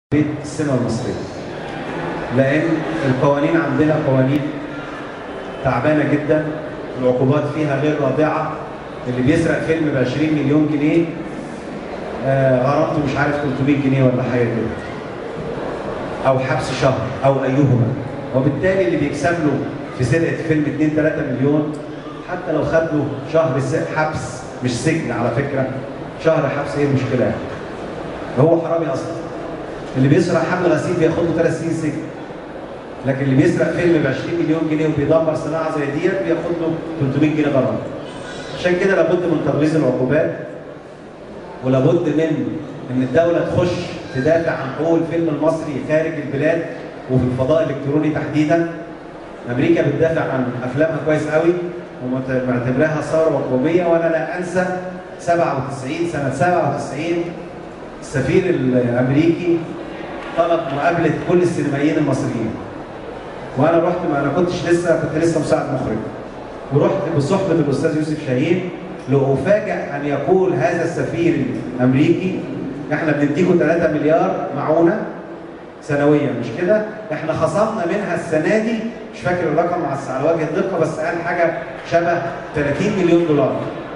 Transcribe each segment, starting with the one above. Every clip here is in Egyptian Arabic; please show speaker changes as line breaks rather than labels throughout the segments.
بيت السينما المصرية لأن القوانين عندنا قوانين تعبانة جدا العقوبات فيها غير رادعة اللي بيسرق فيلم ب 20 مليون جنيه آه، غرامته مش عارف 300 جنيه ولا حاجة كده أو حبس شهر أو أيهما وبالتالي اللي بيكسب له في سرقة فيلم 2 3 مليون حتى لو خد له شهر س- حبس مش سجن على فكرة شهر حبس ايه المشكلة يعني هو حرامي أصلا اللي بيسرق حمل غسيل بياخد له ثلاث سنين سجن لكن اللي بيسرق فيلم ب 20 مليون جنيه وبيدمر صناعه زي ديت بياخد له 300 جنيه غرامه عشان كده لابد من تغليظ العقوبات ولابد من ان الدوله تخش تدافع عن حقوق الفيلم المصري خارج البلاد وفي الفضاء الالكتروني تحديدا امريكا بتدافع عن افلامها كويس قوي ومعتبراها ثوره قوميه وانا لا انسى 97 سنه 97 السفير الامريكي طلب مقابله كل السينمائيين المصريين وانا رحت ما انا كنتش لسه كنت لسه مساعد مخرج ورحت بصحبه الاستاذ يوسف شاهين لافاجئ ان يقول هذا السفير الامريكي احنا بنديكم 3 مليار معونه سنويا مش كده؟ احنا خصمنا منها السنه دي مش فاكر الرقم على على وجه الدقه بس قال حاجه شبه 30 مليون دولار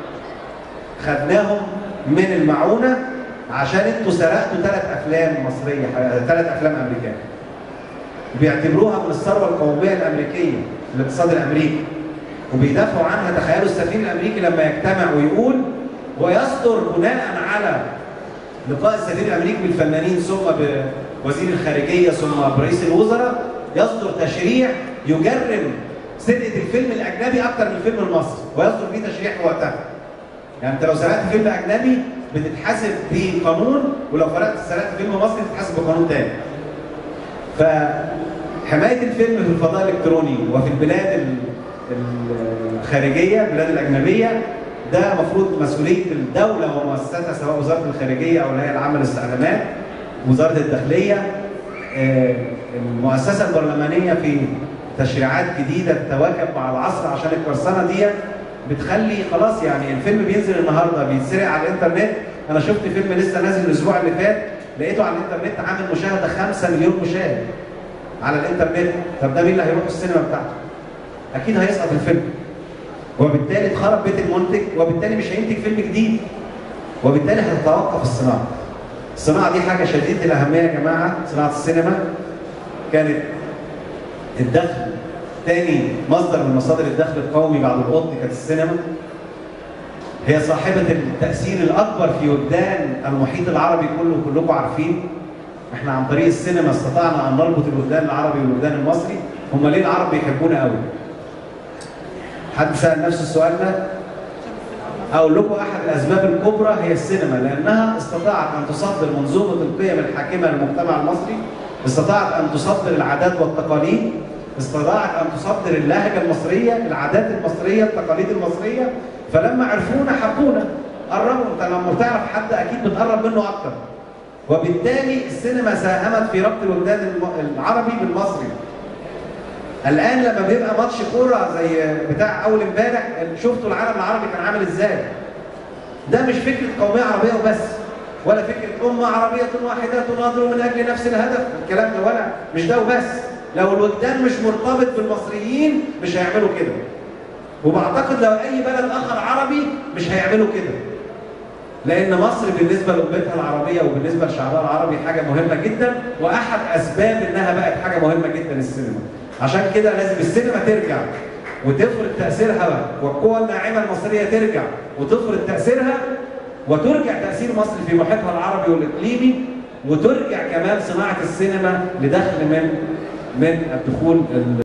خدناهم من المعونه عشان انتوا سرقتوا ثلاث افلام مصريه ثلاث افلام امريكيه بيعتبروها من الثروه القوميه الامريكيه الاقتصاد الامريكي وبيدافعوا عنها تخيلوا السفير الامريكي لما يجتمع ويقول ويصدر بناء على لقاء السفير الامريكي بالفنانين ثم بوزير الخارجيه ثم برئيس الوزراء يصدر تشريع يجرم سرقه الفيلم الاجنبي اكثر من الفيلم المصري ويصدر فيه تشريع في وقتها يعني انت لو سرقت فيلم اجنبي بتتحاسب بقانون ولو فرقت سرقت فيلم مصري بتتحاسب بقانون تاني فحمايه الفيلم في الفضاء الالكتروني وفي البلاد ال- ال- الخارجيه البلاد الاجنبيه ده المفروض مسؤوليه الدوله ومؤسساتها سواء وزاره الخارجيه او الهيئه العامه للاستعلامات وزاره الداخليه آه، المؤسسه البرلمانيه في تشريعات جديده تتواكب مع العصر عشان القرصنه دي بتخلي خلاص يعني الفيلم بينزل النهارده بيتسرق على الانترنت انا شفت فيلم لسه نازل الاسبوع اللي فات لقيته على الانترنت عامل مشاهده 5 مليون مشاهد على الانترنت طب ده مين اللي هيروح السينما بتاعته؟ اكيد هيسقط الفيلم وبالتالي اتخرب بيت المنتج وبالتالي مش هينتج فيلم جديد وبالتالي هتتوقف الصناعه الصناعه دي حاجه شديده الاهميه يا جماعه صناعه السينما كانت الدخل تاني مصدر من مصادر الدخل القومي بعد القطن كانت السينما هي صاحبة التأثير الأكبر في وجدان المحيط العربي كله كلكم عارفين احنا عن طريق السينما استطعنا أن نربط الوجدان العربي والوجدان المصري هم ليه العرب بيحبونا قوي حد سأل نفس السؤال ده أقول لكم أحد الأسباب الكبرى هي السينما لأنها استطاعت أن تصدر منظومة القيم الحاكمة للمجتمع المصري استطاعت أن تصدر العادات والتقاليد استطاعت أن تصدر اللهجة المصرية العادات المصرية التقاليد المصرية فلما عرفونا حبونا قربوا انت لما بتعرف حد اكيد بتقرب منه اكتر وبالتالي السينما ساهمت في ربط الوجدان الم- العربي بالمصري الان لما بيبقى ماتش كوره زي بتاع اول امبارح شفتوا العالم العربي كان عامل ازاي ده مش فكره قوميه عربيه وبس ولا فكره امه عربيه واحده تناضل من اجل نفس الهدف الكلام ده ولا مش ده وبس لو الوجدان مش مرتبط بالمصريين مش هيعملوا كده وبعتقد لو اي بلد اخر عربي مش هيعملوا كده لان مصر بالنسبه لامتها العربيه وبالنسبه لشعبها العربي حاجه مهمه جدا واحد اسباب انها بقت حاجه مهمه جدا السينما عشان كده لازم السينما ترجع وتفرض تاثيرها والقوى الناعمه المصريه ترجع وتفرض تاثيرها وترجع تاثير مصر في محيطها العربي والاقليمي وترجع كمان صناعه السينما لدخل من من الدخول ال-